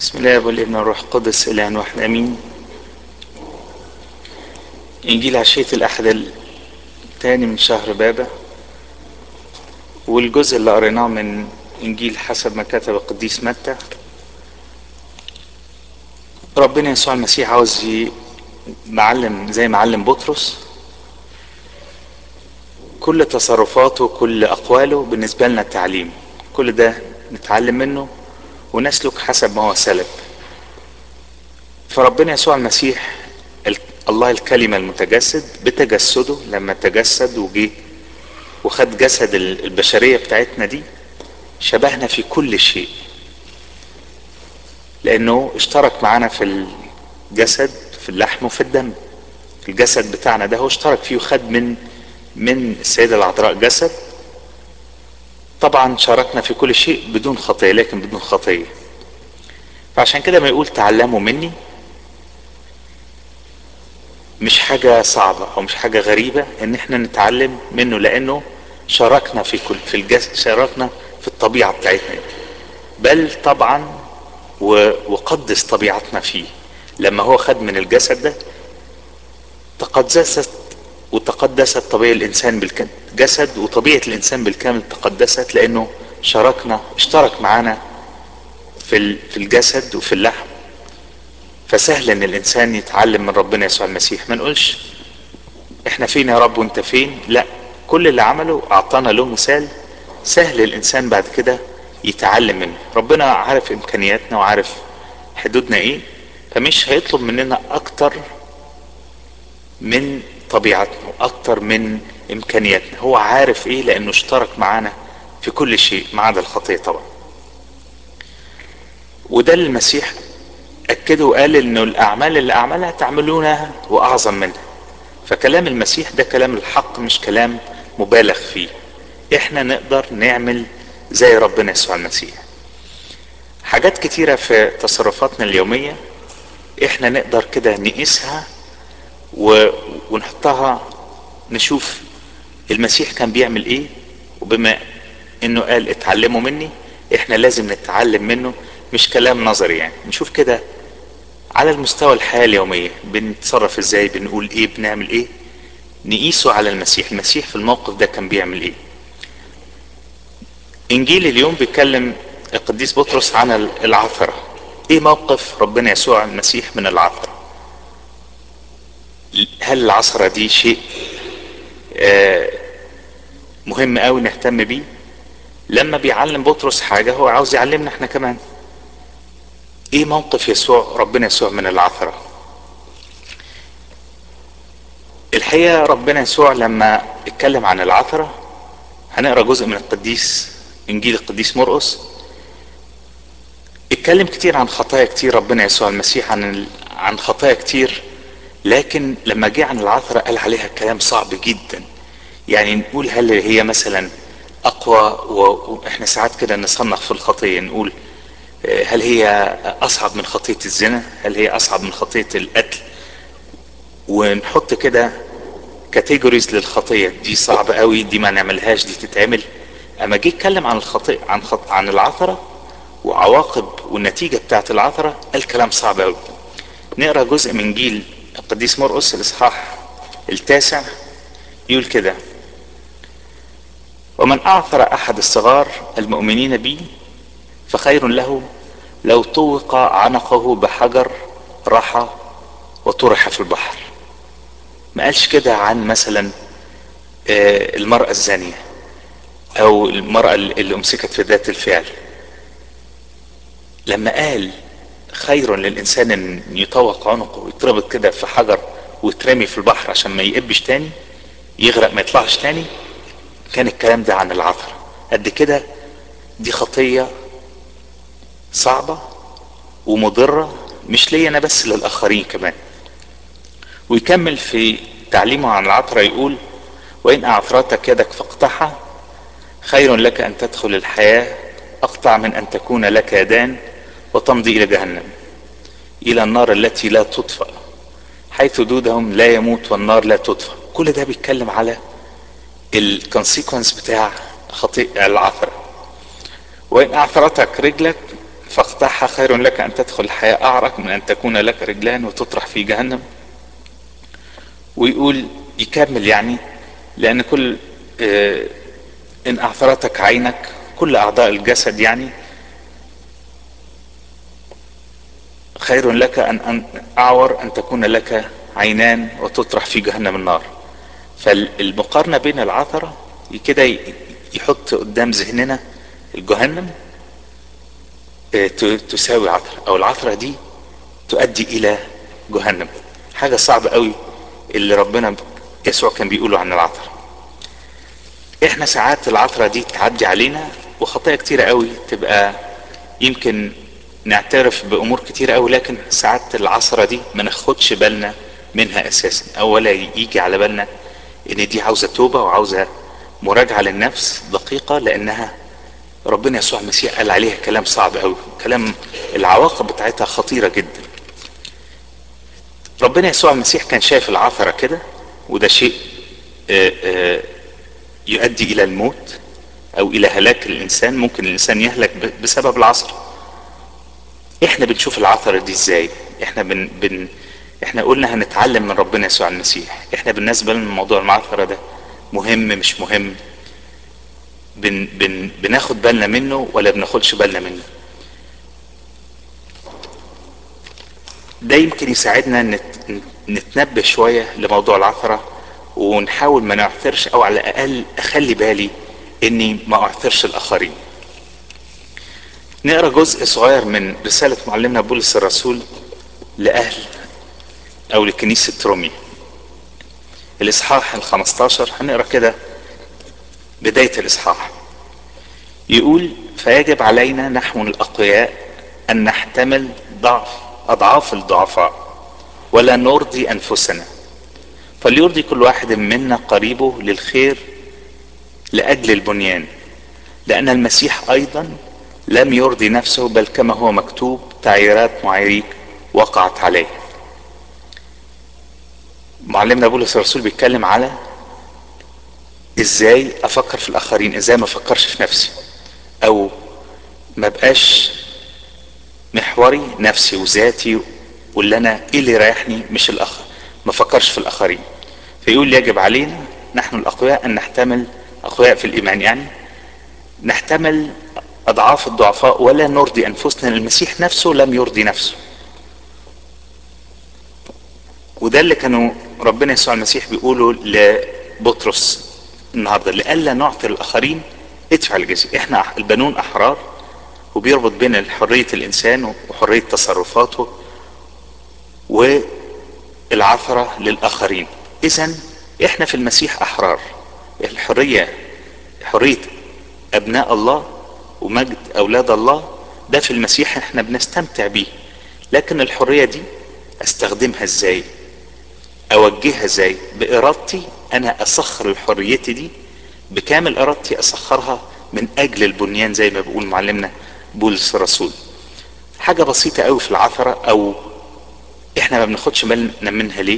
بسم الله والابن والروح القدس اله واحد امين انجيل عشية الاحد الثاني من شهر بابا والجزء اللي قريناه من انجيل حسب ما كتب القديس متى ربنا يسوع المسيح عاوز معلم زي معلم بطرس كل تصرفاته كل اقواله بالنسبه لنا تعليم كل ده نتعلم منه ونسلك حسب ما هو سلك فربنا يسوع المسيح الله الكلمة المتجسد بتجسده لما تجسد وجي وخد جسد البشرية بتاعتنا دي شبهنا في كل شيء لأنه اشترك معانا في الجسد في اللحم وفي الدم الجسد بتاعنا ده هو اشترك فيه وخد من من السيدة العذراء جسد طبعا شاركنا في كل شيء بدون خطية لكن بدون خطية فعشان كده ما يقول تعلموا مني مش حاجة صعبة او مش حاجة غريبة ان احنا نتعلم منه لانه شاركنا في كل في الجسد شاركنا في الطبيعة بتاعتنا بل طبعا وقدس طبيعتنا فيه لما هو خد من الجسد ده تقدست وتقدست طبيعة الإنسان بالجسد وطبيعة الإنسان بالكامل تقدست لأنه شاركنا اشترك معنا في في الجسد وفي اللحم فسهل ان الانسان يتعلم من ربنا يسوع المسيح ما نقولش احنا فين يا رب وانت فين لا كل اللي عمله اعطانا له مثال سهل الانسان بعد كده يتعلم منه ربنا عارف امكانياتنا وعارف حدودنا ايه فمش هيطلب مننا اكتر من طبيعتنا واكتر من امكانياتنا هو عارف ايه لانه اشترك معانا في كل شيء ما عدا الخطيه طبعا وده اللي المسيح اكده وقال انه الاعمال اللي اعملها تعملونها واعظم منها فكلام المسيح ده كلام الحق مش كلام مبالغ فيه احنا نقدر نعمل زي ربنا يسوع المسيح حاجات كتيرة في تصرفاتنا اليومية احنا نقدر كده نقيسها و... ونحطها نشوف المسيح كان بيعمل ايه وبما انه قال اتعلموا مني احنا لازم نتعلم منه مش كلام نظري يعني نشوف كده على المستوى الحياة اليومية بنتصرف ازاي بنقول ايه بنعمل ايه نقيسه على المسيح المسيح في الموقف ده كان بيعمل ايه انجيل اليوم بيتكلم القديس بطرس عن العثرة ايه موقف ربنا يسوع المسيح من العثرة هل العثرة دي شيء آه مهم قوي نهتم بيه لما بيعلم بطرس حاجة هو عاوز يعلمنا احنا كمان ايه موقف يسوع ربنا يسوع من العثرة الحقيقة ربنا يسوع لما اتكلم عن العثرة هنقرا جزء من القديس انجيل القديس مرقس اتكلم كتير عن خطايا كتير ربنا يسوع المسيح عن عن خطايا كتير لكن لما جه عن العثرة قال عليها كلام صعب جدا يعني نقول هل هي مثلا اقوى واحنا ساعات كده نصنف في الخطيه نقول هل هي اصعب من خطيه الزنا هل هي اصعب من خطيه القتل ونحط كده كاتيجوريز للخطيه دي صعبه قوي دي ما نعملهاش دي تتعمل اما جه اتكلم عن الخطيه عن خط... عن العثره وعواقب والنتيجه بتاعت العثره قال كلام صعب قوي نقرا جزء من جيل القديس مرقس الاصحاح التاسع يقول كده ومن أعثر أحد الصغار المؤمنين بي فخير له لو طوق عنقه بحجر رحى وطرح في البحر ما قالش كده عن مثلا المرأة الزانية أو المرأة اللي أمسكت في ذات الفعل لما قال خير للإنسان أن يطوق عنقه ويتربط كده في حجر ويترمي في البحر عشان ما يقبش تاني يغرق ما يطلعش تاني كان الكلام ده عن العثرة قد كده دي خطية صعبة ومضرة مش ليا انا بس للاخرين كمان ويكمل في تعليمه عن العثرة يقول وان اعثرتك يدك فاقطعها خير لك ان تدخل الحياة اقطع من ان تكون لك يدان وتمضي الى جهنم الى النار التي لا تطفأ حيث دودهم لا يموت والنار لا تطفأ كل ده بيتكلم على الكونسيكونس بتاع خطيئة العثرة وإن أعثرتك رجلك فاقطعها خير لك ان تدخل الحياة اعرق من ان تكون لك رجلان وتطرح في جهنم ويقول يكمل يعني لان كل اه ان اعثرتك عينك كل اعضاء الجسد يعني خير لك ان ان اعور ان تكون لك عينان وتطرح في جهنم النار فالمقارنة بين العثرة كده يحط قدام ذهننا الجهنم تساوي عثرة او العثرة دي تؤدي الى جهنم حاجة صعبة قوي اللي ربنا يسوع كان بيقوله عن العثرة احنا ساعات العثرة دي تعدي علينا وخطايا كتيرة قوي تبقى يمكن نعترف بامور كتيرة قوي لكن ساعات العثرة دي ما ناخدش بالنا منها اساسا او ولا يجي على بالنا ان دي عاوزة توبة وعاوزة مراجعة للنفس دقيقة لانها ربنا يسوع المسيح قال عليها كلام صعب قوي كلام العواقب بتاعتها خطيرة جدا ربنا يسوع المسيح كان شايف العثرة كده وده شيء آآ آآ يؤدي الى الموت او الى هلاك الانسان ممكن الانسان يهلك بسبب العصر احنا بنشوف العثرة دي ازاي احنا بن, بن احنا قلنا هنتعلم من ربنا يسوع المسيح احنا بالنسبة لنا موضوع المعثرة ده مهم مش مهم بن بن بناخد بالنا منه ولا بناخدش بالنا منه ده يمكن يساعدنا نت نتنبه شوية لموضوع العثرة ونحاول ما نعثرش او على الاقل اخلي بالي اني ما اعثرش الاخرين نقرا جزء صغير من رسالة معلمنا بولس الرسول لأهل أو لكنيسة روميا الإصحاح الخمستاشر هنقرا كده بداية الإصحاح يقول فيجب علينا نحن الأقوياء أن نحتمل ضعف أضعاف الضعفاء ولا نرضي أنفسنا فليرضي كل واحد منا قريبه للخير لأجل البنيان لأن المسيح أيضا لم يرضي نفسه بل كما هو مكتوب تعييرات معيريك وقعت عليه معلمنا بولس الرسول بيتكلم على ازاي افكر في الاخرين ازاي ما افكرش في نفسي او ما بقاش محوري نفسي وذاتي واللي انا ايه اللي يريحني مش الاخر ما افكرش في الاخرين فيقول يجب علينا نحن الاقوياء ان نحتمل اقوياء في الايمان يعني نحتمل اضعاف الضعفاء ولا نرضي انفسنا المسيح نفسه لم يرضي نفسه وده اللي كانوا ربنا يسوع المسيح بيقوله لبطرس النهارده لئلا نعطي الاخرين ادفع الجزية احنا البنون احرار وبيربط بين حرية الانسان وحرية تصرفاته والعثرة للاخرين اذا احنا في المسيح احرار الحرية حرية ابناء الله ومجد اولاد الله ده في المسيح احنا بنستمتع بيه لكن الحرية دي استخدمها ازاي اوجهها ازاي بارادتي انا اسخر حريتي دي بكامل ارادتي اسخرها من اجل البنيان زي ما بيقول معلمنا بولس الرسول حاجة بسيطة قوي في العثرة او احنا ما بناخدش بالنا منها ليه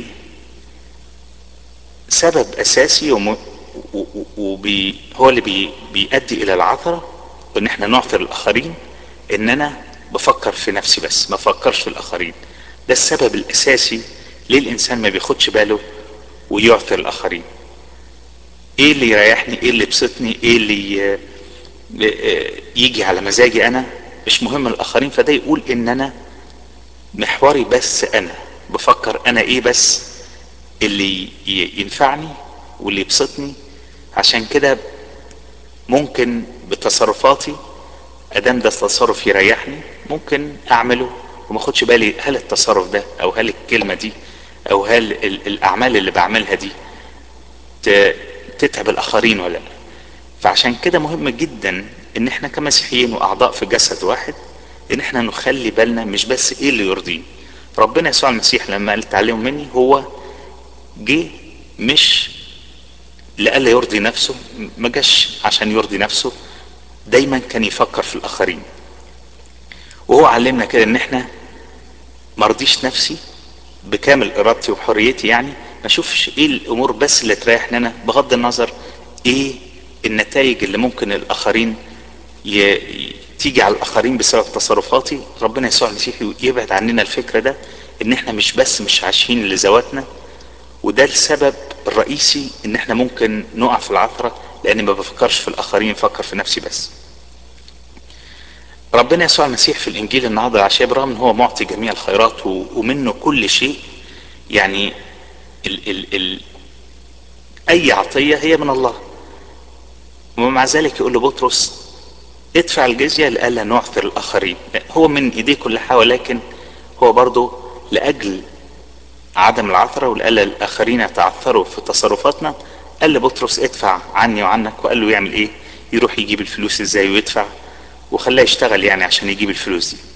سبب اساسي وم... وبي... هو اللي بي... بيؤدي الى العثرة وان احنا نعثر الاخرين ان انا بفكر في نفسي بس ما بفكرش في الاخرين ده السبب الاساسي ليه الانسان ما بياخدش باله ويعثر الاخرين ايه اللي يريحني ايه اللي يبسطني ايه اللي يجي على مزاجي انا مش مهم الاخرين فده يقول ان انا محوري بس انا بفكر انا ايه بس اللي ينفعني واللي يبسطني عشان كده ممكن بتصرفاتي ادام ده تصرف يريحني ممكن اعمله وما اخدش بالي هل التصرف ده او هل الكلمه دي او هل الاعمال اللي بعملها دي تتعب الاخرين ولا لا فعشان كده مهم جدا ان احنا كمسيحيين واعضاء في جسد واحد ان احنا نخلي بالنا مش بس ايه اللي يرضيني ربنا يسوع المسيح لما قال تعلموا مني هو جه مش لألا يرضي نفسه ما جاش عشان يرضي نفسه دايما كان يفكر في الاخرين وهو علمنا كده ان احنا مرضيش نفسي بكامل ارادتي وحريتي يعني ما اشوفش ايه الامور بس اللي تريحني انا بغض النظر ايه النتائج اللي ممكن الاخرين تيجي على الاخرين بسبب تصرفاتي ربنا يسوع المسيح يبعد عننا الفكره ده ان احنا مش بس مش عايشين لذواتنا وده السبب الرئيسي ان احنا ممكن نقع في العثره لاني ما بفكرش في الاخرين بفكر في نفسي بس ربنا يسوع المسيح في الانجيل النهارده العشاء برغم ان هو معطي جميع الخيرات ومنه كل شيء يعني ال ال ال اي عطيه هي من الله ومع ذلك يقول لبطرس ادفع الجزيه لئلا نعثر الاخرين هو من ايديه كل حاجه ولكن هو برضه لاجل عدم العثره ولئلا الاخرين يتعثروا في تصرفاتنا قال لبطرس ادفع عني وعنك وقال له يعمل ايه يروح يجيب الفلوس ازاي ويدفع وخلاه يشتغل يعني عشان يجيب الفلوس دي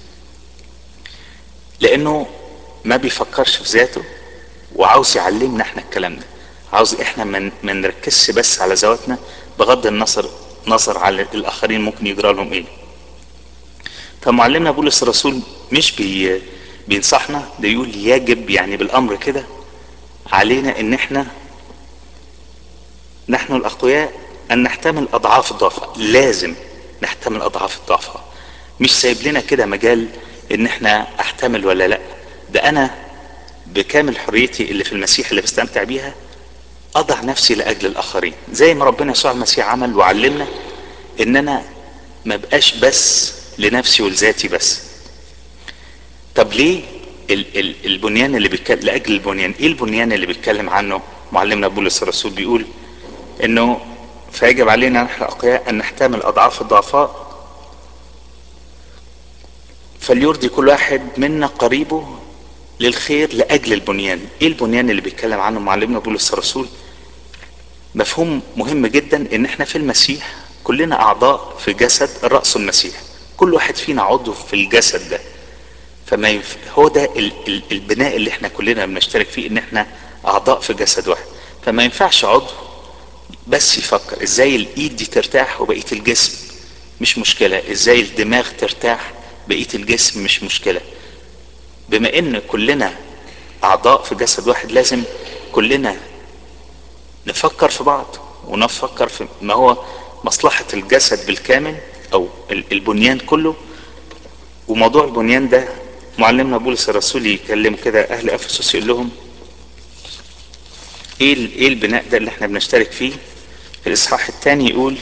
لانه ما بيفكرش في ذاته وعاوز يعلمنا احنا الكلام ده عاوز احنا ما من نركزش بس على ذواتنا بغض النظر نظر على الاخرين ممكن يجرى لهم ايه طب معلمنا بولس الرسول مش بي بينصحنا ده يقول يجب يعني بالامر كده علينا ان احنا نحن الاقوياء ان نحتمل اضعاف الضعفاء لازم نحتمل اضعاف الضعفاء مش سايب لنا كده مجال ان احنا احتمل ولا لا ده انا بكامل حريتي اللي في المسيح اللي بستمتع بيها اضع نفسي لاجل الاخرين زي ما ربنا يسوع المسيح عمل وعلمنا ان انا ما بقاش بس لنفسي ولذاتي بس طب ليه ال ال البنيان اللي بيتكلم لاجل البنيان ايه البنيان اللي بيتكلم عنه معلمنا بولس الرسول بيقول انه فيجب علينا نحن الاقوياء ان نحتمل اضعاف الضعفاء فليرضي كل واحد منا قريبه للخير لاجل البنيان ايه البنيان اللي بيتكلم عنه معلمنا بولس الرسول مفهوم مهم جدا ان احنا في المسيح كلنا اعضاء في جسد الراس المسيح كل واحد فينا عضو في الجسد ده فما ينف... هو ده ال... ال... البناء اللي احنا كلنا بنشترك فيه ان احنا اعضاء في جسد واحد فما ينفعش عضو بس يفكر ازاي الايد دي ترتاح وبقيه الجسم مش مشكله ازاي الدماغ ترتاح بقيه الجسم مش مشكله بما ان كلنا اعضاء في جسد واحد لازم كلنا نفكر في بعض ونفكر في ما هو مصلحة الجسد بالكامل او البنيان كله وموضوع البنيان ده معلمنا بولس الرسول يكلم كده اهل افسس يقول لهم ايه ايه البناء ده اللي احنا بنشترك فيه في الاصحاح الثاني يقول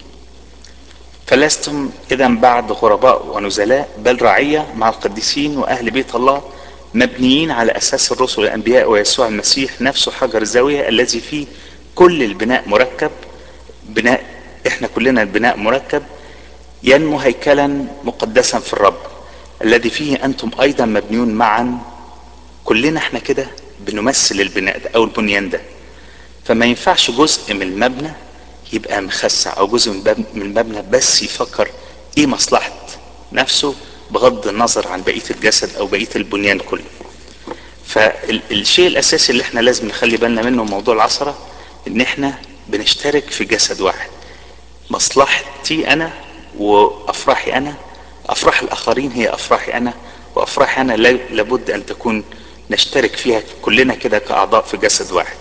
فلستم اذا بعد غرباء ونزلاء بل رعيه مع القديسين واهل بيت الله مبنيين على اساس الرسل والانبياء ويسوع المسيح نفسه حجر الزاويه الذي فيه كل البناء مركب بناء احنا كلنا البناء مركب ينمو هيكلا مقدسا في الرب الذي فيه انتم ايضا مبنيون معا كلنا احنا كده بنمثل البناء ده او البنيان ده فما ينفعش جزء من المبنى يبقى مخسع او جزء من المبنى بس يفكر ايه مصلحة نفسه بغض النظر عن بقية الجسد او بقية البنيان كله فالشيء الاساسي اللي احنا لازم نخلي بالنا منه موضوع العصرة ان احنا بنشترك في جسد واحد مصلحتي انا وافراحي انا افراح الاخرين هي افراحي انا وافراحي انا لابد ان تكون نشترك فيها كلنا كده كاعضاء في جسد واحد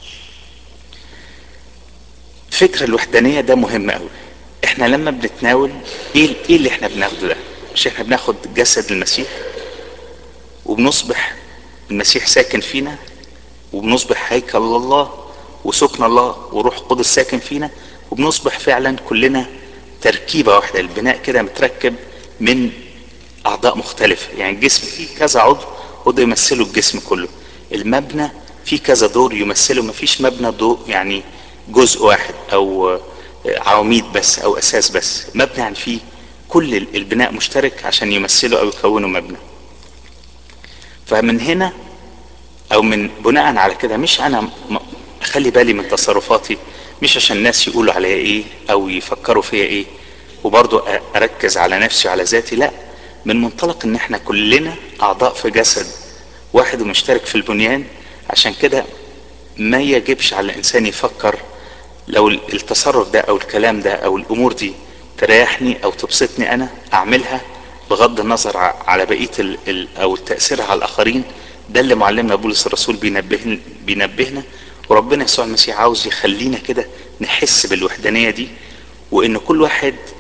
فكر الوحدانية ده مهم قوي احنا لما بنتناول ايه ايه اللي احنا بناخده ده مش احنا بناخد جسد المسيح وبنصبح المسيح ساكن فينا وبنصبح هيكل الله وسكن الله وروح قدس ساكن فينا وبنصبح فعلا كلنا تركيبة واحدة البناء كده متركب من أعضاء مختلفة يعني الجسم فيه كذا عضو عضو يمثلوا الجسم كله المبنى فيه كذا دور يمثله مفيش مبنى دور يعني جزء واحد أو عواميد بس أو أساس بس مبنى يعني فيه كل البناء مشترك عشان يمثلوا أو يكونوا مبنى فمن هنا أو من بناء على كده مش أنا اخلي بالي من تصرفاتي مش عشان الناس يقولوا عليا ايه او يفكروا فيا ايه وبرضو اركز على نفسي وعلى ذاتي لا من منطلق ان احنا كلنا اعضاء في جسد واحد ومشترك في البنيان عشان كده ما يجبش على الانسان يفكر لو التصرف ده او الكلام ده او الامور دي تريحني او تبسطني انا اعملها بغض النظر على بقيه ال ال او تاثيرها على الاخرين ده اللي معلمنا بولس الرسول بينبهنا بينبهنا وربنا يسوع المسيح عاوز يخلينا كده نحس بالوحدانيه دي وان كل واحد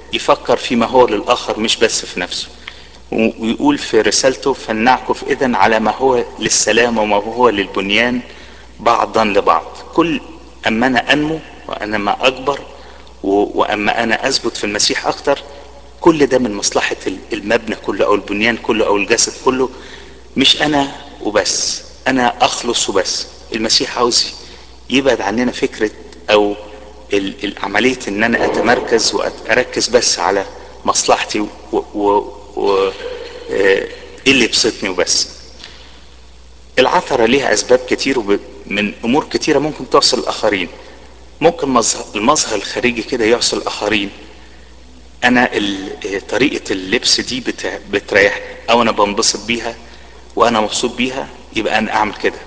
يفكر فيما هو للآخر مش بس في نفسه ويقول في رسالته فلنعكف إذن على ما هو للسلام وما هو للبنيان بعضا لبعض كل أما أنا أنمو وأنا ما أكبر وأما أنا أثبت في المسيح أكتر كل ده من مصلحة المبنى كله أو البنيان كله أو الجسد كله مش أنا وبس أنا أخلص وبس المسيح عاوز يبعد عننا فكرة أو العملية إن أنا أتمركز وأركز بس على مصلحتي و, و... و... إيه اللي يبسطني وبس العثرة ليها أسباب كتير وب... من أمور كتيرة ممكن توصل الآخرين ممكن مظهر المظهر الخارجي كده يوصل الآخرين أنا ال... طريقة اللبس دي بت... بتريحني أو أنا بنبسط بيها وأنا مبسوط بيها يبقى أنا أعمل كده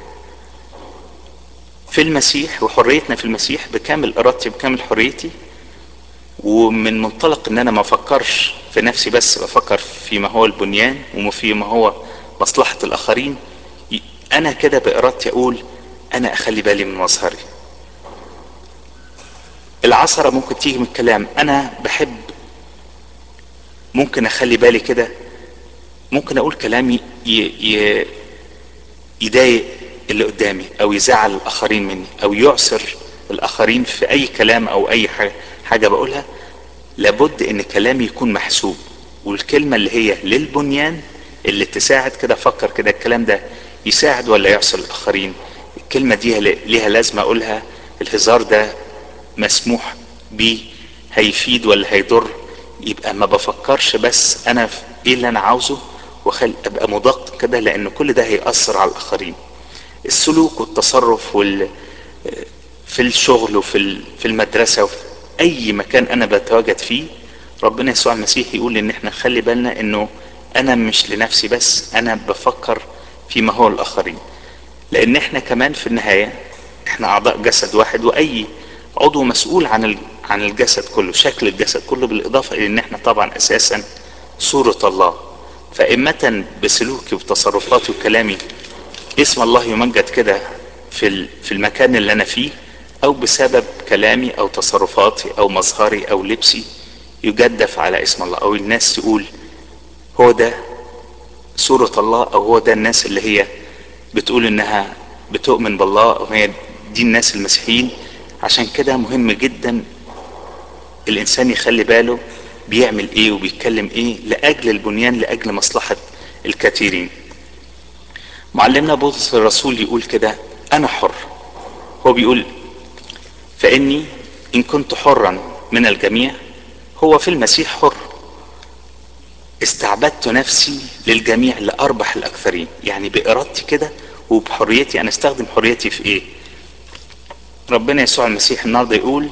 في المسيح وحريتنا في المسيح بكامل ارادتي بكامل حريتي ومن منطلق ان انا ما افكرش في نفسي بس بفكر فيما هو البنيان وفيما هو مصلحة الاخرين انا كده بارادتي اقول انا اخلي بالي من مظهري العثرة ممكن تيجي من الكلام انا بحب ممكن اخلي بالي كده ممكن اقول كلامي يضايق اللي قدامي او يزعل الاخرين مني او يعسر الاخرين في اي كلام او اي حاجه بقولها لابد ان كلامي يكون محسوب والكلمه اللي هي للبنيان اللي تساعد كده افكر كده الكلام ده يساعد ولا يعسر الاخرين الكلمه دي ليها لازمه اقولها الهزار ده مسموح بيه هيفيد ولا هيضر يبقى ما بفكرش بس انا في ايه اللي انا عاوزه وخل ابقى مدقق كده لان كل ده هيأثر على الاخرين السلوك والتصرف وال في الشغل وفي في المدرسة وفي أي مكان أنا بتواجد فيه ربنا يسوع المسيح يقول إن إحنا نخلي بالنا إنه أنا مش لنفسي بس أنا بفكر فيما هو الآخرين لأن إحنا كمان في النهاية إحنا أعضاء جسد واحد وأي عضو مسؤول عن عن الجسد كله شكل الجسد كله بالإضافة إلى إن إحنا طبعا أساسا صورة الله فإمة بسلوكي وتصرفاتي وكلامي اسم الله يمجد كده في في المكان اللي انا فيه او بسبب كلامي او تصرفاتي او مظهري او لبسي يجدف على اسم الله او الناس تقول هو ده صورة الله او هو ده الناس اللي هي بتقول انها بتؤمن بالله او هي دي الناس المسيحيين عشان كده مهم جدا الانسان يخلي باله بيعمل ايه وبيتكلم ايه لاجل البنيان لاجل مصلحة الكثيرين معلمنا بولس الرسول يقول كده انا حر هو بيقول فاني ان كنت حرا من الجميع هو في المسيح حر استعبدت نفسي للجميع لاربح الاكثرين يعني بارادتي كده وبحريتي انا استخدم حريتي في ايه ربنا يسوع المسيح النهارده يقول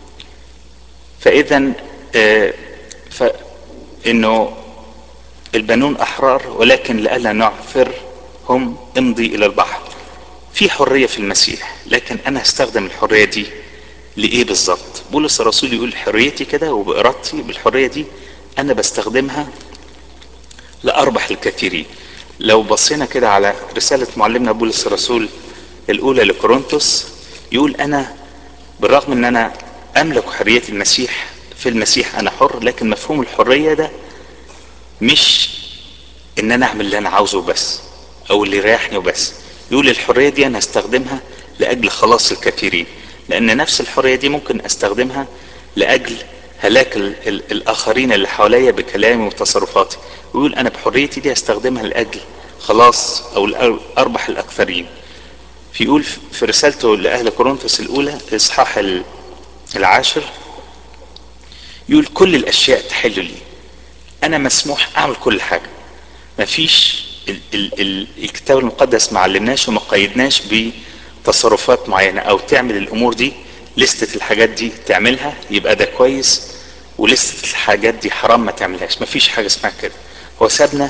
فاذا آه فانه البنون احرار ولكن لئلا نعثر هم امضي الى البحر في حرية في المسيح لكن انا هستخدم الحرية دي لايه بالظبط بولس الرسول يقول حريتي كده وبارادتي بالحرية دي انا بستخدمها لاربح الكثيرين لو بصينا كده على رسالة معلمنا بولس الرسول الاولى لكورنثوس يقول انا بالرغم ان انا املك حرية المسيح في المسيح انا حر لكن مفهوم الحرية ده مش ان انا اعمل اللي انا عاوزه بس او اللي يريحني وبس يقول الحرية دي انا هستخدمها لاجل خلاص الكثيرين لان نفس الحرية دي ممكن استخدمها لاجل هلاك ال ال الاخرين اللي حواليا بكلامي وتصرفاتي ويقول انا بحريتي دي هستخدمها لاجل خلاص او اربح الاكثرين فيقول في رسالته لاهل كورنثوس الاولى اصحاح العاشر يقول كل الاشياء تحل لي انا مسموح اعمل كل حاجه مفيش ال ال ال الكتاب المقدس ما علمناش وما قيدناش بتصرفات معينه او تعمل الامور دي لستة الحاجات دي تعملها يبقى ده كويس ولستة الحاجات دي حرام ما تعملهاش مفيش حاجه اسمها كده هو سابنا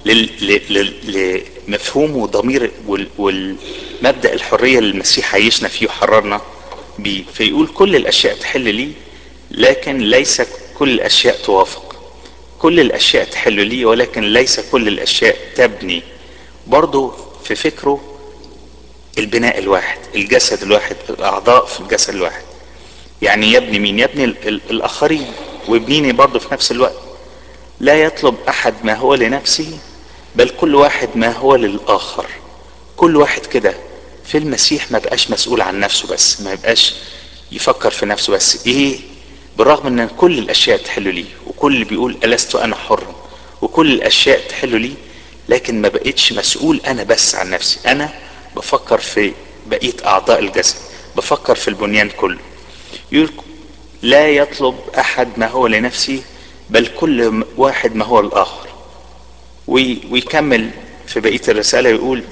لمفهوم وضمير والمبدا الحريه اللي المسيح عايشنا فيه وحررنا بيه فيقول كل الاشياء تحل لي لكن ليس كل الاشياء توافق كل الاشياء تحل لي ولكن ليس كل الاشياء تبني برضو في فكره البناء الواحد الجسد الواحد الاعضاء في الجسد الواحد يعني يبني مين يبني ال ال الاخرين وابنيني برضه في نفس الوقت لا يطلب احد ما هو لنفسه بل كل واحد ما هو للاخر كل واحد كده في المسيح ما بقاش مسؤول عن نفسه بس ما يبقاش يفكر في نفسه بس ايه بالرغم ان كل الاشياء تحل لي وكل اللي بيقول الست انا حرا وكل الاشياء تحل لي لكن ما بقتش مسؤول انا بس عن نفسي انا بفكر في بقية اعضاء الجسد بفكر في البنيان كله يقول لا يطلب احد ما هو لنفسه بل كل واحد ما هو الاخر ويكمل في بقية الرسالة يقول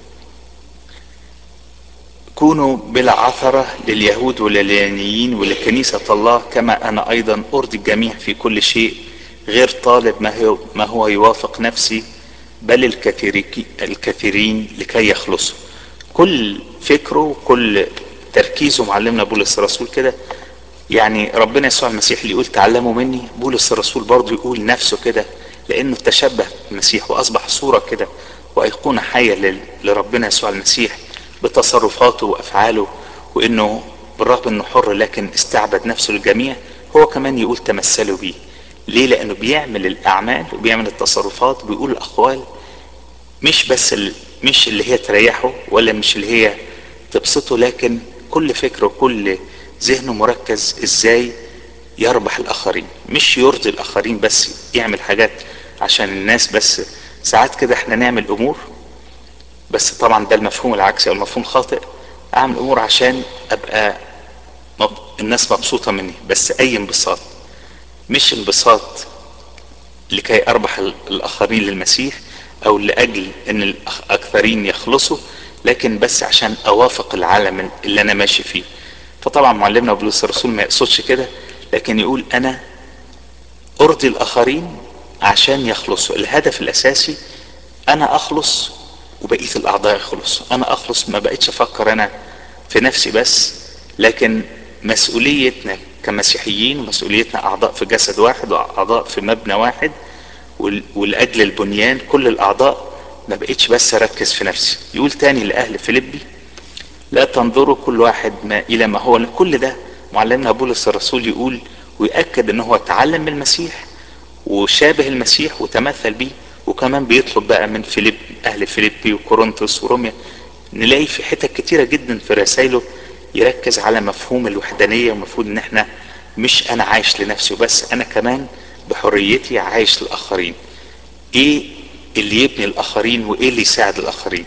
كونوا بلا عثرة لليهود ولليانيين ولكنيسة الله كما أنا أيضا أرضي الجميع في كل شيء غير طالب ما هو, ما هو يوافق نفسي بل الكثيرين لكي يخلصوا كل فكره كل تركيزه معلمنا بولس الرسول كده يعني ربنا يسوع المسيح اللي يقول تعلموا مني بولس الرسول برضه يقول نفسه كده لانه تشبه بالمسيح واصبح صورة كده وايقونة حية لربنا يسوع المسيح بتصرفاته وافعاله وانه بالرغم انه حر لكن استعبد نفسه للجميع هو كمان يقول تمثلوا بيه ليه لانه بيعمل الاعمال وبيعمل التصرفات وبيقول الاقوال مش بس ال... مش اللي هي تريحه ولا مش اللي هي تبسطه لكن كل فكره وكل ذهنه مركز ازاي يربح الاخرين مش يرضي الاخرين بس يعمل حاجات عشان الناس بس ساعات كده احنا نعمل امور بس طبعا ده المفهوم العكسي او المفهوم الخاطئ اعمل امور عشان ابقى مب... الناس مبسوطة مني بس اي انبساط مش انبساط لكي اربح الاخرين للمسيح او لاجل ان الاكثرين يخلصوا لكن بس عشان اوافق العالم اللي انا ماشي فيه فطبعا معلمنا بولس الرسول ما يقصدش كده لكن يقول انا ارضي الاخرين عشان يخلصوا الهدف الاساسي انا اخلص وبقيه الاعضاء يخلصوا انا اخلص ما بقتش افكر انا في نفسي بس لكن مسؤوليتنا كمسيحيين ومسؤوليتنا اعضاء في جسد واحد واعضاء في مبنى واحد ولاجل البنيان كل الاعضاء ما بقتش بس اركز في نفسي يقول تاني لاهل فيليبي لا تنظروا كل واحد ما الى ما هو كل ده معلمنا بولس الرسول يقول ويأكد ان هو تعلم من المسيح وشابه المسيح وتمثل بيه وكمان بيطلب بقى من فيليب اهل فيليبي وكورنثوس وروميا نلاقي في حتت كتيره جدا في رسائله يركز على مفهوم الوحدانيه ومفهوم ان احنا مش انا عايش لنفسي وبس انا كمان بحريتي عايش للاخرين ايه اللي يبني الاخرين وايه اللي يساعد الاخرين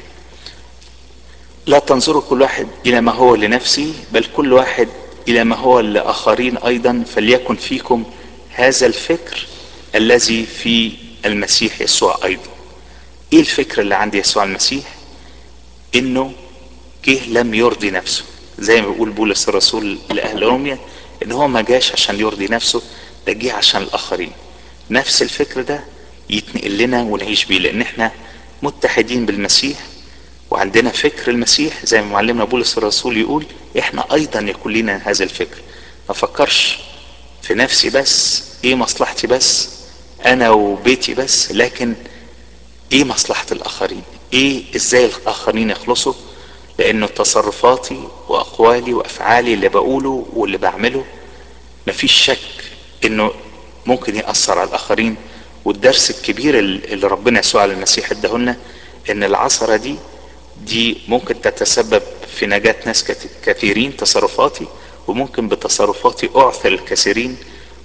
لا تنظروا كل واحد الى ما هو لنفسه بل كل واحد الى ما هو لاخرين ايضا فليكن فيكم هذا الفكر الذي في المسيح يسوع ايضا ايه الفكر اللي عند يسوع المسيح انه جه لم يرضي نفسه زي ما بيقول بولس الرسول لاهل روميا ان هو ما جاش عشان يرضي نفسه ده جه عشان الاخرين نفس الفكر ده يتنقل لنا ونعيش بيه لان احنا متحدين بالمسيح وعندنا فكر المسيح زي ما معلمنا بولس الرسول يقول احنا ايضا يكون لنا هذا الفكر ما فكرش في نفسي بس ايه مصلحتي بس انا وبيتي بس لكن ايه مصلحة الاخرين ايه ازاي الاخرين يخلصوا لانه تصرفاتي واقوالي وافعالي اللي بقوله واللي بعمله مفيش شك انه ممكن يأثر على الاخرين والدرس الكبير اللي ربنا يسوع على المسيح اداهولنا ان العثرة دي دي ممكن تتسبب في نجاة ناس كثيرين تصرفاتي وممكن بتصرفاتي اعثر الكثيرين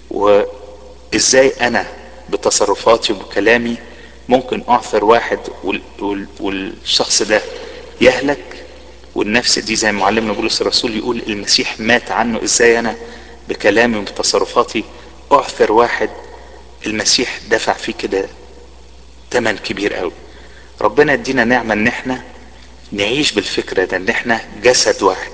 وازاي انا بتصرفاتي وبكلامي ممكن اعثر واحد والشخص ده يهلك والنفس دي زي ما معلمنا بولس الرسول يقول المسيح مات عنه ازاي انا بكلامي وبتصرفاتي اعثر واحد المسيح دفع فيه كده تمن كبير قوي ربنا يدينا نعمة ان احنا نعيش بالفكرة ده ان احنا جسد واحد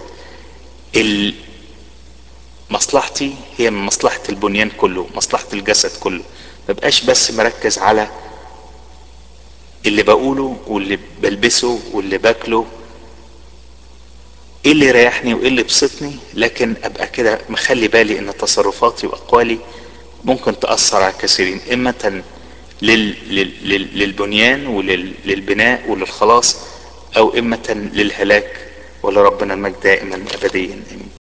مصلحتي هي من مصلحة البنيان كله مصلحة الجسد كله مبقاش بس مركز على اللي بقوله واللي بلبسه واللي باكله ايه اللي يريحني وايه اللي يبسطني لكن ابقى كده مخلي بالي ان تصرفاتي واقوالي ممكن تأثر على كثيرين اما لل... لل... للبنيان وللبناء وللخلاص او اما للهلاك ولربنا المجد دائما ابديا امين